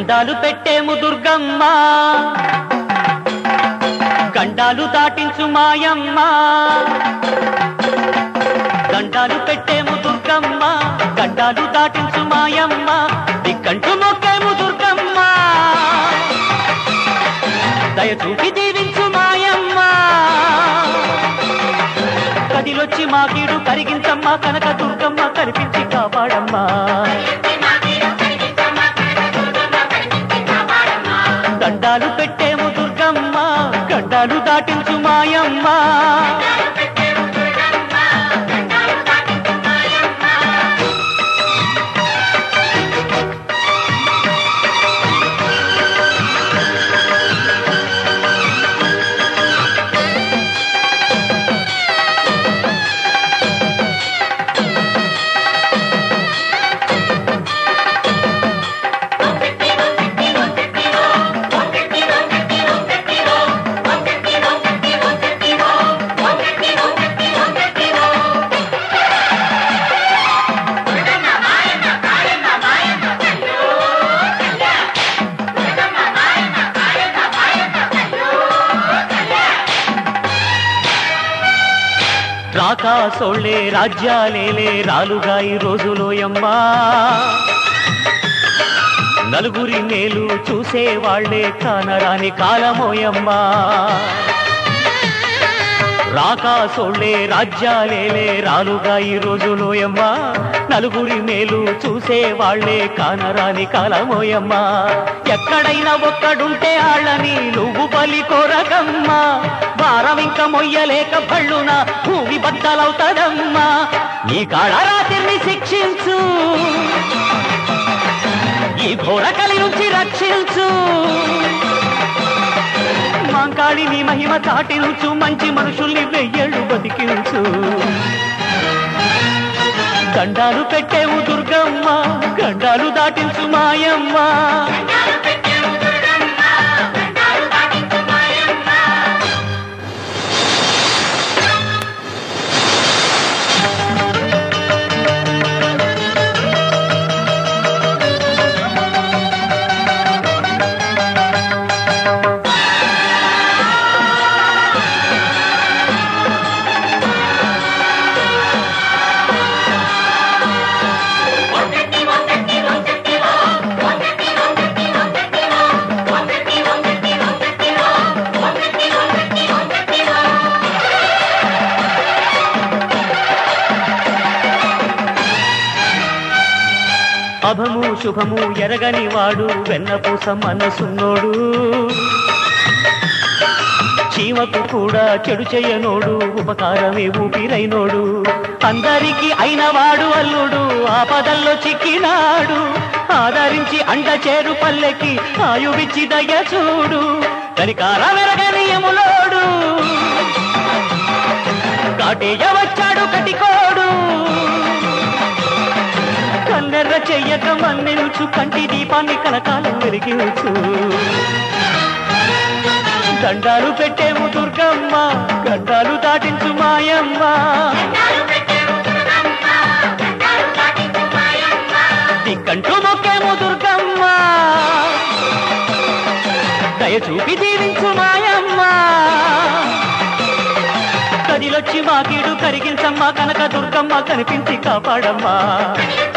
దండాలు పెట్టేము దుర్గమ్మ గండాలు దాటించు మాయమ్మ దండాలు పెట్టేము దుర్గమ్మ గండాలు దాటించు మాయమ్మ దిక్కంటూ మొక్కేము దుర్గమ్మ దయ చూపి దీవించు మాయమ్మ కదిలొచ్చి మా కీడు కరిగించమ్మ కనక దుర్గమ్మ కనిపించి కాపాడమ్మా దండాలు పెట్టేము దుర్గమ్మ గండాలు దాటించు మాయమ్మ రాకా సోళ్ళే రాజ్యాలేలే రాలుగా ఈ రోజులోయమ్మా నలుగురి మేలు చూసే వాళ్లే కానరాని కాలమోయమ్మా రాకా సోళ్ళే రాజ్యాలేలే రాలుగా ఈ రోజులోయమ్మా నలుగురి మేలు చూసే వాళ్లే కానరాని కాలమోయమ్మా ఎక్కడైనా ఒక్కడుంటే ఆళ్ళని నువ్వు బలి కోరకమ్మా భారం ఇంక మొయ్యలేక భళ్ళున భూమి బద్దలవుతదమ్మా ఈ కాళరాత్రిని శిక్షించు ఈ ఘోర కలి నుంచి రక్షించు మాంకాళిని మహిమ చాటించు మంచి మనుషుల్ని వెయ్యేళ్ళు బతికించు దండాలు పెట్టేవు దుర్గమ్మ గండాలు దాటించు మాయమ్మ అభము శుభము ఎరగని వాడు వెన్నపూస మనసున్నోడు చీమకు కూడా చెడు చెయ్యనోడు ఉపకారమే ఊపిరైనోడు అందరికి అయినవాడు అల్లుడు ఆపదల్లో చిక్కినాడు ఆదరించి అండ చేరు పల్లెకి ఆయువిచ్చి దయ చూడు కనికార వెరగని యములోడు కాటేయ వచ్చాడు కటికోడు కన్నెర్ర చెయ్యక మన్నెలుచు కంటి దీపాన్ని కలకాలం వెలిగించు దండాలు పెట్టేము దుర్గమ్మ గడ్డాలు దాటించు మాయమ్మ దిక్కంటూ మొక్కేము దుర్గమ్మ దయ చూపి దీవించు మాయమ్మ కదిలొచ్చి మా కీడు కరిగించమ్మ కనక దుర్గమ్మ కనిపించి కాపాడమ్మా